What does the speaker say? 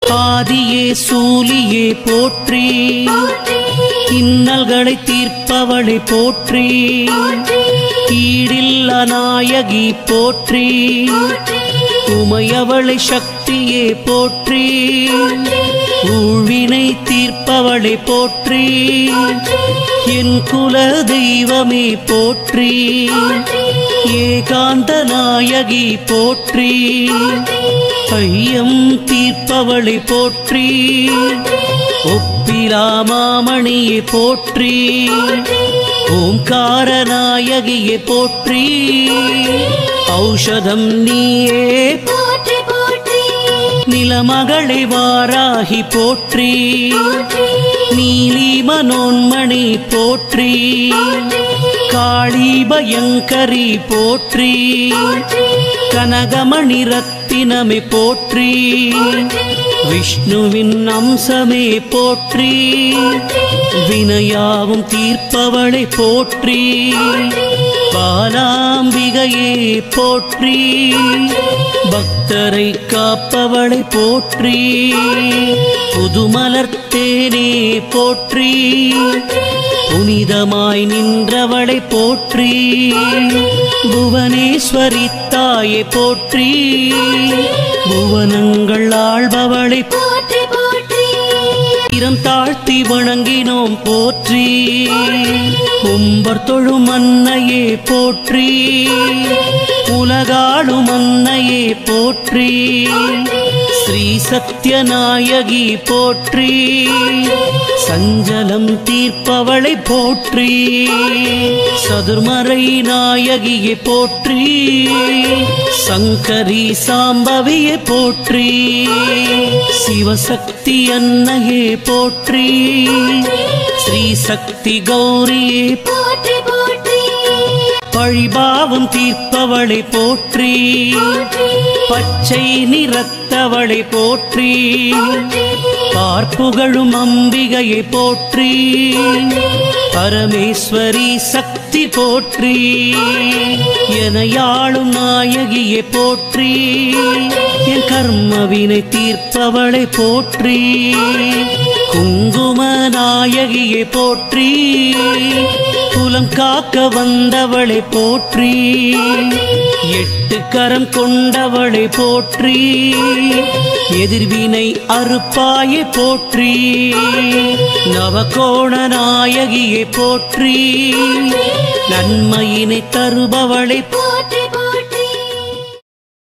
ஆதியே சூலியே போற்றி இன்னல்களை தீர்ப்பவளை போற்றி கீழில்ல நாயகி போற்றி உமையவளை சக்தியே போற்றி ஊழ்வினை தீர்ப்பவளை போற்றி என் குல தெய்வமே போற்றி ஏகாந்த நாயகி போற்றி ஐயம் தீர்ப்பவளை போற்றி ஒப்பிலாமாமணியை போற்றி ஓம்கார நாயகியை போற்றி ஔஷதம் நீயே போற்றி போற்றி நிலமகளை வாராகி போற்றி நீலி மனோன்மணி போற்றி காளி பயங்கரி போற்றி கனகமணி ரத்தினமே போற்றி விஷ்ணுவின் அம்சமே போற்றி வினையாவும் தீர்ப்பவளை போற்றி பாலாம்பிகையே போற்றி பக்தரை காப்பவளை போற்றி புதுமலர்த்தேனே போற்றி புனிதமாய் நின்றவளை போற்றி புவனேஸ்வரி தாயை போற்றி புவனங்கள் ஆள்பவளை போற்றி போற்றி இரம் தாழ்த்தி வணங்கினோம் போற்றி கும்பர் தொழும் அன்னையே போற்றி உலகாளும் அன்னையே போற்றி ஸ்ரீ சத்யநாயகி போற்றி சஞ்சலம் தீர்ப்பவளை போற்றி சதுர்மறை நாயகியை போற்றி சங்கரி சாம்பவியை போற்றி சிவசக்தி அன்னையே போற்றி ஸ்ரீ சக்தி கௌரியே போற்றி போற்றி பழிபாவம் தீர்ப்பவளை போற்றி பச்சை நிறத்தவளை போற்றி பார்ப்புகழும் அம்பிகையை போற்றி பரமேஸ்வரி சக்தி போற்றி எனையாளும் நாயகியை போற்றி என் கர்மவினை தீர்ப்பவளை போற்றி குங்கும நாயகியை போற்றி குலம் காக்க வந்தவளை போற்றி எட்டு கரம் கொண்டவளை போற்றி எதிர்வினை அறுப்பாயை போற்றி நவகோண நாயகியை போற்றி நன்மையினை தருபவளை போற்றி போற்றி